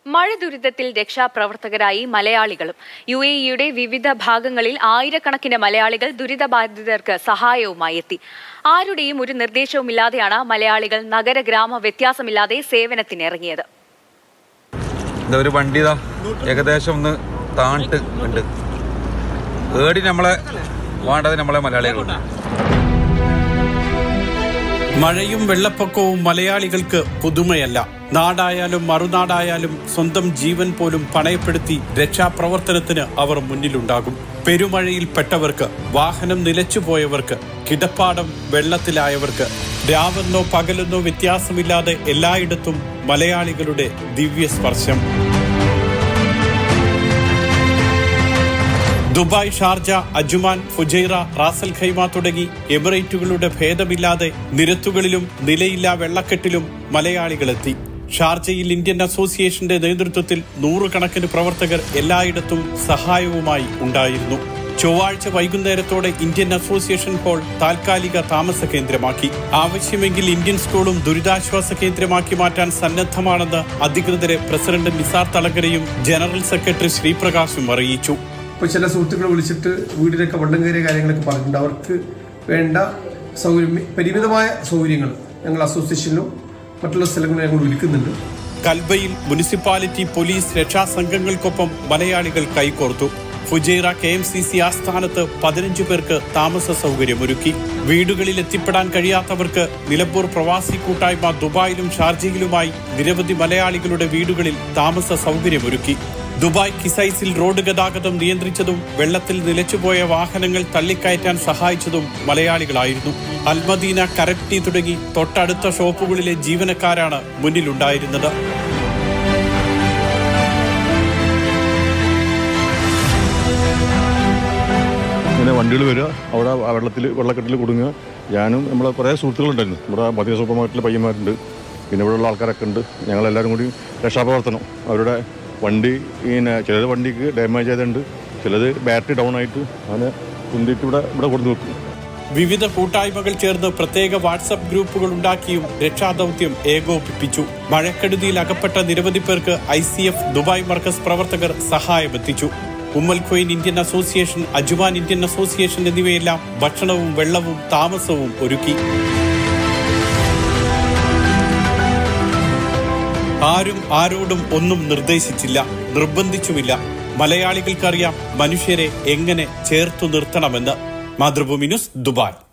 മഴ ദുരിതത്തിൽ രക്ഷാപ്രവർത്തകരായി മലയാളികളും യു എ ഇയുടെ വിവിധ ഭാഗങ്ങളിൽ ആയിരക്കണക്കിന് മലയാളികൾ ദുരിതബാധിതർക്ക് സഹായവുമായി എത്തി ആരുടെയും ഒരു നിർദ്ദേശവുമില്ലാതെയാണ് മലയാളികൾ നഗര ഗ്രാമ വ്യത്യാസമില്ലാതെ സേവനത്തിനിറങ്ങിയത് ഇതാ ഒരു വണ്ടി ഇതാ ഏകദേശം ഒന്ന് താണിട്ട് ഉണ്ട് ഏടി നമ്മളെ വേണ്ടത് നമ്മളെ മലയാളികളുണ്ട് മഴയും വെള്ളപ്പൊക്കവും മലയാളികൾക്ക് പുതുമയല്ല നാടായാലും മറുനാടായാലും സ്വന്തം ജീവൻ പോലും പണയപ്പെടുത്തി രക്ഷാപ്രവർത്തനത്തിന് അവർ മുന്നിലുണ്ടാകും പെരുമഴയിൽ പെട്ടവർക്ക് വാഹനം നിലച്ചുപോയവർക്ക് കിടപ്പാടം വെള്ളത്തിലായവർക്ക് രാവെന്നോ പകലെന്നോ വ്യത്യാസമില്ലാതെ എല്ലായിടത്തും മലയാളികളുടെ ദിവ്യ സ്പർശം Dubai Sharjah Ajman Fujairah Ras al Khaimah തുടങ്ങി എമിറേറ്റുകളുടെ ഭേദമില്ലാതെ നിരത്തുകളിലും നിലയില്ലാ വെള്ളക്കെട്ടിലും മലയാളികളെത്തി ഷാർജയിൽ ഇന്ത്യൻ അസോസിയേഷന്റെ നേതൃത്വത്തിൽ നൂറുകണക്കിന് പ്രവർത്തകർ എല്ലായിടത്തും സഹായവുമായി ഉണ്ടായിരുന്നു ചൊവ്വാഴ്ച വൈകുന്നേരത്തോടെ ഇന്ത്യൻ അസോസിയേഷൻ ഹാൾ താൽക്കാലിക താമസ കേന്ദ്രമാക്കി ആവശ്യമെങ്കിൽ ഇന്ത്യൻ സ്കൂളും ദുരിതാശ്വാസ കേന്ദ്രമാക്കി മാറ്റാൻ സന്നദ്ധമാണെന്ന് അധികൃതരെ പ്രസിഡന്റ് നിസാർ തളങ്കരയും ജനറൽ സെക്രട്ടറി ശ്രീപ്രകാശും അറിയിച്ചു ഇപ്പോൾ ചില സുഹൃത്തുക്കൾ വിളിച്ചിട്ട് വീടിനൊക്കെ വെള്ളം കയറിയ കാര്യങ്ങളൊക്കെ പറഞ്ഞിട്ടുണ്ട് അവർക്ക് വേണ്ട സൗകര്യം പരിമിതമായ സൗകര്യങ്ങൾ ഞങ്ങൾ അസോസിയേഷനിലും മറ്റുള്ള സ്ഥലങ്ങളിലും ഞങ്ങൾ വിളിക്കുന്നുണ്ട് കൽബയിൽ മുനിസിപ്പാലിറ്റി പോലീസ് രക്ഷാസംഘങ്ങൾക്കൊപ്പം മലയാളികൾ കൈകോർത്തു Fujairah K M C C ആസ്ഥാനത്ത് പതിനഞ്ചു പേർക്ക് താമസ സൗകര്യമൊരുക്കി വീടുകളിൽ എത്തിപ്പെടാൻ കഴിയാത്തവർക്ക് നിലമ്പൂർ പ്രവാസി കൂട്ടായ്മ ദുബായിലും ഷാർജയിലുമായി നിരവധി മലയാളികളുടെ വീടുകളിൽ താമസ സൗകര്യമൊരുക്കി ദുബായ് കിസൈസിൽ റോഡ് ഗതാഗതം നിയന്ത്രിച്ചതും വെള്ളത്തിൽ നിലച്ചുപോയ വാഹനങ്ങൾ തള്ളിക്കയറ്റാൻ സഹായിച്ചതും മലയാളികളായിരുന്നു അൽമദീന കരക്ടി തുടങ്ങി തൊട്ടടുത്ത ഷോപ്പുകളിലെ ജീവനക്കാരാണ് മുന്നിലുണ്ടായിരുന്നത് ഇങ്ങനെ വണ്ടികൾ വരിക അവിടെ ആ വെള്ളത്തിൽ വെള്ളക്കെട്ടിൽ കുടുങ്ങുക ഞാനും നമ്മളെ കുറേ സുഹൃത്തുക്കളുണ്ടായിരുന്നു ഇവിടെ മതിയ സൂപ്പർ മാർക്കറ്റിൽ പയ്യന്മാരുണ്ട് പിന്നെ ഇവിടെയുള്ള ആൾക്കാരൊക്കെ ഉണ്ട് ഞങ്ങളെല്ലാവരും കൂടി രക്ഷാപ്രവർത്തനം അവരുടെ വണ്ടി ഇങ്ങനെ ചിലത് വണ്ടിക്ക് ഡാമേജ് ചെയ്തിട്ടുണ്ട് ചിലത് ബാറ്ററി ഡൗൺ ആയിട്ട് അങ്ങനെ കുന്തിയിട്ട് ഇവിടെ ഇവിടെ കൊടുത്തു വെക്കും വിവിധ കൂട്ടായ്മകൾ ചേർന്ന് പ്രത്യേക വാട്സപ്പ് ഗ്രൂപ്പുകൾ ഉണ്ടാക്കിയും രക്ഷാദൌത്യം ഏകോപിപ്പിച്ചു മഴക്കെടുതിയിൽ അകപ്പെട്ട നിരവധി പേർക്ക് I C F Dubai Markaz പ്രവർത്തകർ സഹായമെത്തിച്ചു Umm al Quwain Indian association Ajman Indian association എന്നിവയെല്ലാം ഭക്ഷണവും വെള്ളവും താമസവും ഒരുക്കി ആരും ആരോടും ഒന്നും നിർദ്ദേശിച്ചില്ല നിർബന്ധിച്ചുമില്ല മലയാളികൾക്കറിയാം മനുഷ്യരെ എങ്ങനെ ചേർത്തു നിർത്തണമെന്ന് മാതൃഭൂമി ന്യൂസ് ദുബായ്